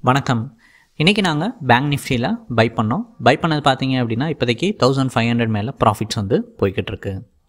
வணக்கம் இன்றைக்கி நாங்கள் பேங்க் நிஃப்டியில் பை பண்ணோம் பை பண்ணது பார்த்தீங்க அப்படின்னா இப்போதைக்கு தௌசண்ட் ஃபைவ் ஹண்ட்ரட் மேலே ப்ராஃபிட்ஸ் வந்து போய்கிட்டு இருக்கு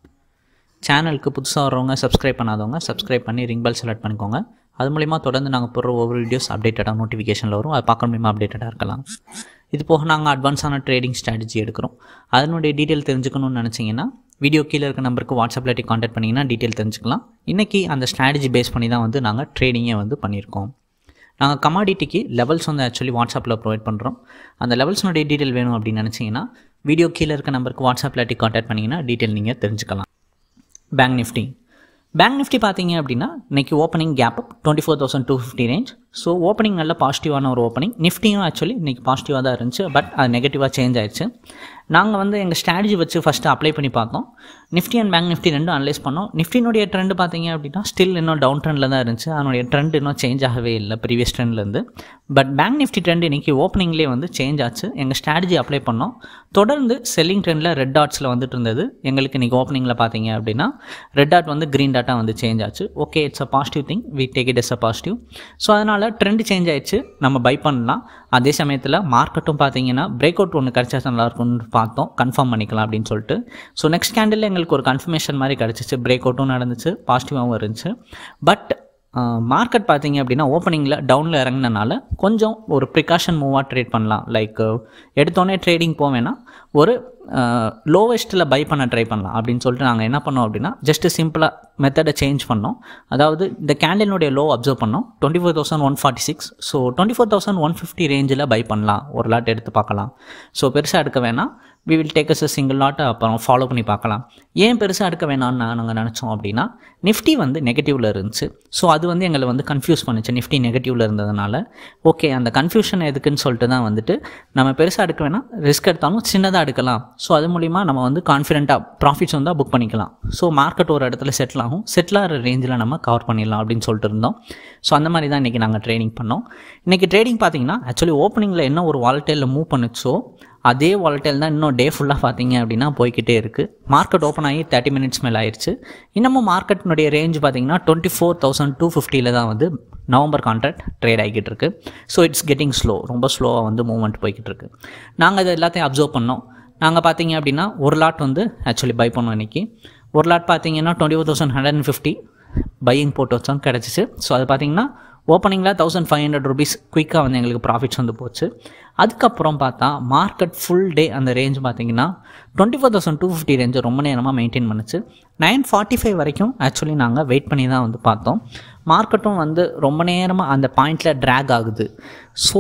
சேனலுக்கு புதுசாக வர்றவங்க சப்ஸ்கிரைப் பண்ணாதவங்க சப்ஸ்கிரைப் பண்ணி ரிங் பெல் செலக்ட் பண்ணிக்கோங்க அது மூலிமா தொடர்ந்து நாங்கள் போடுற ஒவ்வொரு வீடியோஸ் அப்டேட்டடாக நோட்டிஃபிகேஷனில் வரும் அதை பார்க்க முடியுமா அப்டேட்டடாக இருக்கலாம் இது போக நாங்கள் அட்வான்ஸான ட்ரேடிங் ஸ்ட்ராட்டஜி எடுக்கிறோம் அதனுடைய டீட்டெயில் தெரிஞ்சுக்கணும்னு நினச்சிங்கன்னா வீடியோ கீழே இருக்க நம்பருக்கு வாட்ஸ்அப்பில் காண்டாக்ட் பண்ணிங்கன்னா டீட்டெயில் தெரிஞ்சுக்கலாம் இன்றைக்கி அந்த ஸ்ட்ராட்டஜி பேஸ் பண்ணி தான் வந்து நாங்கள் ட்ரேடிங்கை வந்து பண்ணியிருக்கோம் நாங்கள் கமாடிட்டிக்கு லெவல்ஸ் வந்து ஆக்சுவலி வாட்ஸ்அப்பில் ப்ரொவைட் பண்ணுறோம் அந்த லெவல்ஸ்னுடைய டீட்டெயில் வேணும் அப்படின்னு நினச்சிங்கன்னா வீடியோ கீழே இருக்க நம்பருக்கு வாட்ஸ்அப்பில் காண்டாக்ட் பண்ணிங்கன்னா டீட்டெயில் நீங்கள் தெரிஞ்சுக்கலாம் பேங்க் நிஃப்டி பேங்க் நிஃப்டி பார்த்தீங்க அப்படின்னா இன்றைக்கி opening gap twenty four thousand two fifty range so opening நல்ல பாசிட்டிவான ஒரு ஓப்பனிங் நிஃப்டியும் ஆக்சுவலி இன்றைக்கி பாசிட்டிவாக தான் இருந்துச்சு பட் அது நெகட்டிவாக சேஞ்ச் ஆயிடுச்சு நாங்கள் வந்து எங்கள் ஸ்ட்ராட்டஜி வச்சு ஃபஸ்ட்டு அப்ளை பண்ணி பார்த்தோம் நிஃப்டி அண்ட் பேங்க் நிஃப்டி ரெண்டும் அனலைஸ் பண்ணோம் நிஃப்டினுடைய ட்ரெண்ட் பார்த்தீங்க அப்படின்னா ஸ்டில் இன்னும் டவுன் ட்ரெண்டில் தான் இருந்துச்சு அதனுடைய ட்ரெண்ட் இன்னும் சேஞ்ச் ஆகவே இல்லை ப்ரீவியஸ் ட்ரெண்ட்லேருந்து பட் பேங்க் நிஃப்டி ட்ரெண்ட் இன்றைக்கி ஓப்பனிங்லேயே வந்து சேஞ்ச் ஆச்சு எங்கள் ஸ்ட்ராட்டஜி அப்ளை பண்ணோம் தொடர்ந்து செல்லிங் ட்ரெண்டில் ரெட் டாட்ஸில் வந்துட்டு இருந்தது எங்களுக்கு இன்றைக்கி ஓப்பனிங்கில் பார்த்தீங்க அப்படின்னா ரெட் டாட் வந்து க்ரீன் டாட்டாக வந்து சேஞ்ச் ஆச்சு okay it's a positive thing we take it is a positive so அதனால் ட்ரெண்ட் சேஞ்ச் ஆயிடுச்சு நம்ம பை பண்ணலாம் அதே சமயத்தில் மார்க்கெட்டும் பார்த்தீங்கன்னா பிரேக் அவுட் ஒன்று கிடச்சா நல்லா இருக்கும்னு பார்த்தோம் கன்ஃபார்ம் பண்ணிக்கலாம் அப்படின்னு சொல்லிட்டு ஸோ நெக்ஸ்ட் கேண்டில் எங்களுக்கு ஒரு கன்ஃபர்மேஷன் மாதிரி கிடச்சிச்சு பிரேக் அவுட்டும் நடந்துச்சு பாசிட்டிவாகவும் இருந்துச்சு பட் மார்க்கெட் பார்த்தீங்க அப்படின்னா ஓப்பனிங்கில் டவுனில் இறங்கினனால கொஞ்சம் ஒரு ப்ரிகாஷன் மூவாக ட்ரேட் பண்ணலாம் லைக் எடுத்தோடனே ட்ரேடிங் போவேன்னா ஒரு லோவஸ்ட்டில் பை பண்ண ட்ரை பண்ணலாம் அப்படின்னு சொல்லிட்டு நாங்கள் என்ன பண்ணோம் அப்படின்னா ஜஸ்ட்டு சிம்பிளாக மெத்தடை சேஞ்ச் பண்ணோம் அதாவது இந்த கேண்டிலுடைய லோ அப்சர்வ் பண்ணோம் twenty four thousand one forty six so twenty four thousand one fifty ரேஞ்சில் பை பண்ணலாம் ஒரு லாட் எடுத்து பார்க்கலாம் ஸோ பெருசாக எடுக்க வேணாம் we will take as a single லாட்டை அப்புறம் ஃபாலோ பண்ணி பார்க்கலாம் ஏன் பெருசாக எடுக்க வேணாம்னு நாங்கள் நினச்சோம் அப்படின்னா நிஃப்டி வந்து நெகட்டிவில் இருந்துச்சு ஸோ அது வந்து எங்களை வந்து கன்ஃபியூஸ் பண்ணுச்சு நிஃப்டி நெகட்டிவில் இருந்ததுனால ஓகே அந்த கன்ஃபியூஷன் எதுக்குன்னு சொல்லிட்டு தான் வந்துட்டு நம்ம பெருசாக எடுக்க வேணாம் ரிஸ்க் எடுத்தாலும் சின்னதாக எடுக்கலாம் ஸோ அது மூலிமா நம்ம வந்து கான்ஃபிடென்ட்டாக ப்ராஃபிட்ஸ் வந்தால் புக் பண்ணிக்கலாம் ஸோ மார்க்கெட் ஒரு இடத்துல செட்டில் ஆகும் செட்டில் ஆகிற ரேஞ்சில் நம்ம கவர் பண்ணிடலாம் அப்படின்னு சொல்லிட்டு இருந்தோம் ஸோ அந்த மாதிரி தான் இன்றைக்கி நாங்கள் ட்ரேடிங் பண்ணோம் இன்றைக்கி ட்ரேடிங் பார்த்தீங்கன்னா ஆக்சுவலி ஓப்பனிங்கில் என்ன ஒரு வாலட்டைலில் மூவ் பண்ணுச்சோ அதே வாலட்டைல் தான் இன்னும் டே ஃபுல்லாக பார்த்தீங்க அப்படின்னா போய்கிட்டே இருக்குது மார்க்கெட் ஓப்பன் ஆகி தேர்ட்டி மினிட்ஸ் மேலே ஆயிடுச்சு இன்னமும் மார்க்கெட்னுடைய ரேஞ்ச் பார்த்தீங்கன்னா டுவெண்ட்டி ஃபோர் தௌசண்ட் டூ ஃபிஃப்டியில் தான் வந்து நவம்பர் கான்ட்ராக்ட் ட்ரேட் ஆகிக்கிட்டு இருக்கு ஸோ இட்ஸ் கெட்டிங் ஸ்லோ ரொம்ப ஸ்லோவாக வந்து மூவ்மெண்ட் போய்கிட்டு இருக்கு நாங்கள் இது எல்லாத்தையும் அப்சர்வ் பண்ணோம் நாங்கள் பார்த்தீங்க அப்படின்னா ஒரு லாட் வந்து ஆக்சுவலி பை பண்ணோம் இன்றைக்கி ஒரு லாட் பார்த்தீங்கன்னா twenty four thousand hundred and fifty buying போட்டு வச்சோம் கிடச்சிச்சு ஸோ அது பார்த்தீங்கன்னா ஓப்பனிங்கில் தௌசண்ட் ஃபைவ் ஹண்ட்ரட் ருபீஸ் குயிக்காக வந்து எங்களுக்கு ப்ராஃபிட்ஸ் வந்து போச்சு அதுக்கப்புறம் பார்த்தா மார்க்கெட் ஃபுல் டே அந்த ரேஞ்ச் பார்த்தீங்கன்னா twenty four thousand two fifty ரேஞ்சை ரொம்ப நேரமாக மெயின்டைன் பண்ணுச்சு நைன் ஃபார்ட்டி ஃபைவ் வரைக்கும் ஆக்சுவலி நாங்கள் வெயிட் பண்ணி தான் வந்து பார்த்தோம் மார்க்கெட்டும் வந்து ரொம்ப நேரமாக அந்த பாயிண்டில் ட்ராக் ஆகுது so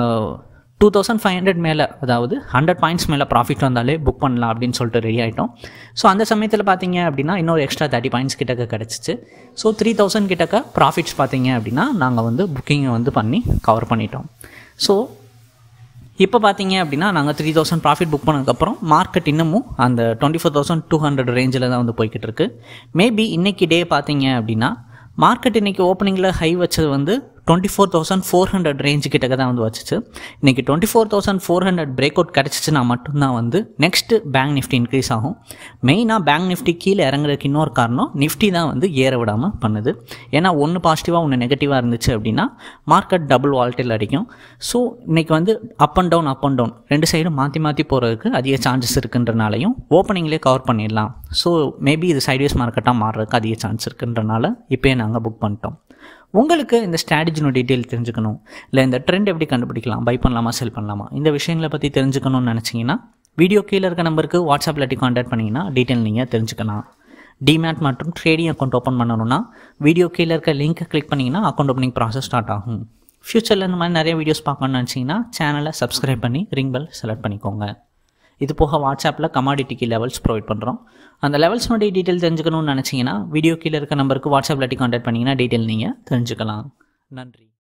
two thousand five hundred மேலே அதாவது ஹண்ட்ரட் பாயிண்ட்ஸ் மேலே ப்ராஃபிட் வந்தாலே புக் பண்ணலாம் அப்படின்னு சொல்லிட்டு ரெடி ஆகிட்டோம் ஸோ அந்த சமயத்தில் பார்த்தீங்க அப்படின்னா இன்னொரு எக்ஸ்ட்ரா தேர்ட்டி பாயிண்ட்ஸ் கிட்டக்க கிடச்சிச்சு ஸோ த்ரீ தௌசண்ட் கிட்டக்க ப்ராஃபிட்ஸ் பார்த்தீங்க அப்படின்னா நாங்கள் வந்து புக்கிங்கை வந்து பண்ணி கவர் பண்ணிட்டோம் ஸோ இப்போ பார்த்தீங்க அப்படின்னா நாங்கள் த்ரீ தௌசண்ட் ப்ராஃபிட் புக் பண்ணதுக்கப்புறம் மார்க்கெட் இன்னமும் அந்த twenty four thousand two hundred ரேஞ்சில் தான் வந்து போய்கிட்டு இருக்கு மேபி இன்னைக்கு டே பார்த்தீங்க அப்படின்னா மார்க்கெட் இன்றைக்கி ஓப்பனிங்கில் ஹை வச்சது வந்து twenty four thousand four hundred range கிட்டக்க தான் வந்து வச்சுச்சு இன்றைக்கி twenty four thousand four hundred break out கிடச்சிச்சுன்னா மட்டும்தான் வந்து நெக்ஸ்ட்டு பேங்க் நிஃப்டி இன்க்ரீஸ் ஆகும் மெயினாக பேங்க் நிஃப்டி கீழே இறங்குறதுக்கு இன்னொரு காரணம் நிஃப்டி தான் வந்து ஏற விடாமல் பண்ணுது ஏன்னா ஒன்று பாசிட்டிவாக ஒன்று நெகட்டிவாக இருந்துச்சு அப்படின்னா மார்க்கெட் டபுள் வால்ட்டில் அடிக்கும் ஸோ இன்றைக்கி வந்து up and down up and down ரெண்டு சைடும் மாற்றி மாற்றி போகிறதுக்கு அதிக சான்சஸ் இருக்குன்றனாலையும் ஓப்பனிங்லேயே கவர் பண்ணிடலாம் ஸோ மேபி இது சைட்வேஸ் மார்க்கெட்டாக மாறுறதுக்கு அதிக சான்ஸ் இருக்குன்றனால இப்போயே நாங்கள் புக் பண்ணிட்டோம் உங்களுக்கு இந்த ஸ்ட்ராட்டஜினோட டீட்டெயில் தெரிஞ்சுக்கணும் இல்லை இந்த ட்ரெண்ட் எப்படி கண்டுபிடிக்கலாம் பை பண்ணலாமா செல் பண்ணலாமா இந்த விஷயங்களை பற்றி தெரிஞ்சுக்கணும்னு நினச்சிங்கன்னா வீடியோ கீழே இருக்க நம்பருக்கு வாட்ஸ்அப்பில் இல்லாட்டி காண்டாக்ட் பண்ணிங்கன்னா டீட்டெயில் நீங்கள் தெரிஞ்சுக்கலாம் டிமேட் மற்றும் ட்ரேடிங் அக்கௌண்ட் ஓப்பன் பண்ணணும்னா வீடியோ கீழே இருக்க லிங்க்கை கிளிக் பண்ணிங்கன்னா அக்கௌண்ட் ஓப்பனிங் ப்ராசஸ் ஸ்டார்ட் ஆகும் ஃப்யூச்சரில் இந்த மாதிரி நிறைய வீடியோஸ் பார்க்கணும்னு நினச்சிங்கன்னா சேனலை சப்ஸ்கிரைப் பண்ணி ரிங் பெல் செலக்ட் பண்ணிக்கோங்க இது போக வாட்ஸ்அப்பில் கமாடிட்டிக்கு லெவல்ஸ் ப்ரொவைட் பண்ணுறோம் அந்த லெவல்ஸ்னுடைய டீட்டெயில் தெரிஞ்சுக்கணும்னு நினச்சிங்கன்னா வீடியோ கீழே இருக்க நம்பருக்கு வாட்ஸ்அப்பில் காண்டாக்ட் பண்ணிங்கன்னா டீட்டெயில் நீங்கள் தெரிஞ்சுக்கலாம் நன்றி